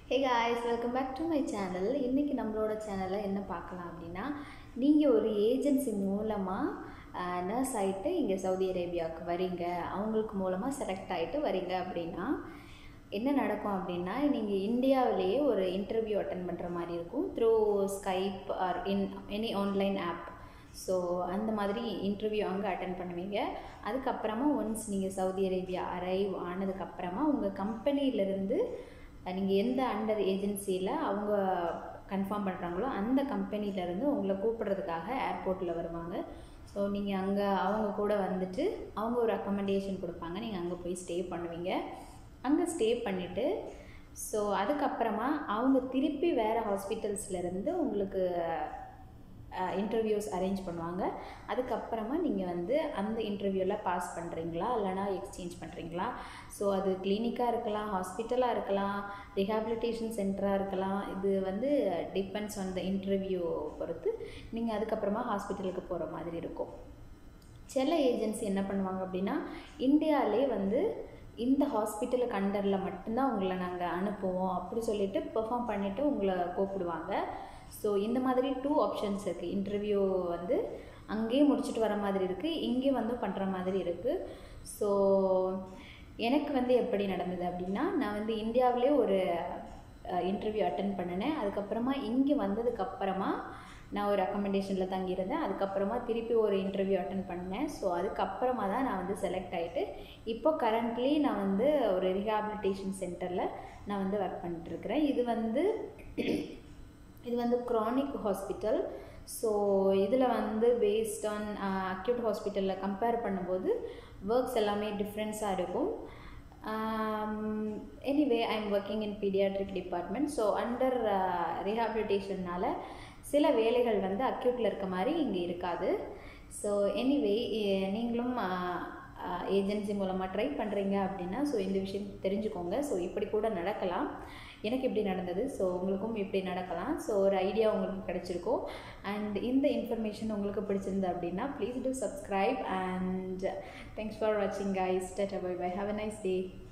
hey guys welcome back to my channel இன்றைக்கி நம்மளோட சேனலில் என்ன பார்க்கலாம் அப்படின்னா நீங்கள் ஒரு ஏஜென்சி மூலமாக நர்ஸ் ஆகிட்டு இங்கே சவுதி அரேபியாவுக்கு வரீங்க அவங்களுக்கு மூலமாக செலக்ட் ஆகிட்டு வரீங்க அப்படின்னா என்ன நடக்கும் அப்படின்னா நீங்கள் இந்தியாவிலேயே ஒரு இன்டர்வியூ அட்டன் பண்ணுற மாதிரி இருக்கும் through Skype or in any online app so அந்த மாதிரி இன்டர்வியூ அங்கே அட்டன் பண்ணுவீங்க அதுக்கப்புறமா ஒன்ஸ் நீங்கள் சவுதி அரேபியா அரைவ் ஆனதுக்கப்புறமா உங்கள் கம்பெனியிலேருந்து நீங்கள் எந்த அண்டர் ஏஜென்சியில் அவங்க கன்ஃபார்ம் பண்ணுறாங்களோ அந்த கம்பெனியிலேருந்து உங்களை கூப்பிடுறதுக்காக ஏர்போர்ட்டில் வருவாங்க ஸோ நீங்கள் அங்கே அவங்க கூட வந்துட்டு அவங்க ஒரு அக்கமெண்டேஷன் கொடுப்பாங்க நீங்கள் அங்கே போய் ஸ்டே பண்ணுவீங்க அங்கே ஸ்டே பண்ணிவிட்டு ஸோ அதுக்கப்புறமா அவங்க திருப்பி வேறு ஹாஸ்பிட்டல்ஸ்லேருந்து உங்களுக்கு இன்டர்வியூஸ் அரேஞ்ச் பண்ணுவாங்க அதுக்கப்புறமா நீங்கள் வந்து அந்த இன்டர்வியூவில் பாஸ் பண்ணுறீங்களா இல்லைனா எக்ஸ்சேஞ்ச் பண்ணுறீங்களா ஸோ அது கிளினிக்காக இருக்கலாம் ஹாஸ்பிட்டலாக இருக்கலாம் ரிஹாபிலிட்டேஷன் சென்டராக இருக்கலாம் இது வந்து டிபெண்ட்ஸ் ஆன் த இன்டர்வியூ பொறுத்து நீங்கள் அதுக்கப்புறமா ஹாஸ்பிட்டலுக்கு போகிற மாதிரி இருக்கும் சில ஏஜென்சி என்ன பண்ணுவாங்க அப்படின்னா இந்தியாவிலே வந்து இந்த ஹாஸ்பிட்டலுக்கு அண்டரில் மட்டும்தான் உங்களை நாங்கள் அனுப்புவோம் அப்படி சொல்லிட்டு பெர்ஃபார்ம் பண்ணிவிட்டு உங்களை கூப்பிடுவாங்க ஸோ இந்த மாதிரி டூ ஆப்ஷன்ஸ் இருக்குது இன்டர்வியூ வந்து அங்கேயே முடிச்சுட்டு வர மாதிரி இருக்குது இங்கே வந்து பண்ணுற மாதிரி இருக்குது ஸோ எனக்கு வந்து எப்படி நடந்தது அப்படின்னா நான் வந்து இந்தியாவிலே ஒரு இன்டர்வியூ அட்டன் பண்ணினேன் அதுக்கப்புறமா இங்கே வந்ததுக்கப்புறமா நான் ஒரு அக்கமெண்டேஷனில் தங்கியிருந்தேன் அதுக்கப்புறமா திருப்பி ஒரு இன்டர்வியூ அட்டன் பண்ணேன் ஸோ அதுக்கப்புறமா தான் நான் வந்து செலக்ட் ஆகிட்டு இப்போ கரண்ட்லி நான் வந்து ஒரு ரிஹாபிலிட்டேஷன் சென்டரில் நான் வந்து ஒர்க் பண்ணிட்டுருக்கிறேன் இது வந்து இது வந்து க்ரானிக் ஹாஸ்பிட்டல் ஸோ இதில் வந்து பேஸ்ட் ஆன் அக்யூட் ஹாஸ்பிட்டலில் கம்பேர் பண்ணும்போது ஒர்க்ஸ் எல்லாமே டிஃப்ரென்ஸாக இருக்கும் anyway I am working in paediatric department so under ரிஹாபிலிட்டேஷன்னால் சில வேலைகள் வந்து அக்யூட்டில் இருக்க மாதிரி இங்கே இருக்காது ஸோ எனிவே நீங்களும் ஏஜென்சி மூலமாக ட்ரை பண்ணுறீங்க அப்படின்னா ஸோ இந்த விஷயம் தெரிஞ்சுக்கோங்க ஸோ இப்படி கூட நடக்கலாம் எனக்கு இப்படி நடந்தது ஸோ உங்களுக்கும் இப்படி நடக்கலாம் ஸோ ஒரு ஐடியா உங்களுக்கு கிடச்சிருக்கும் அண்ட் இந்த இன்ஃபர்மேஷன் உங்களுக்கு பிடிச்சிருந்து அப்படின்னா please do subscribe and thanks for வாட்சிங் கைஸ் டட் bye bye have a nice day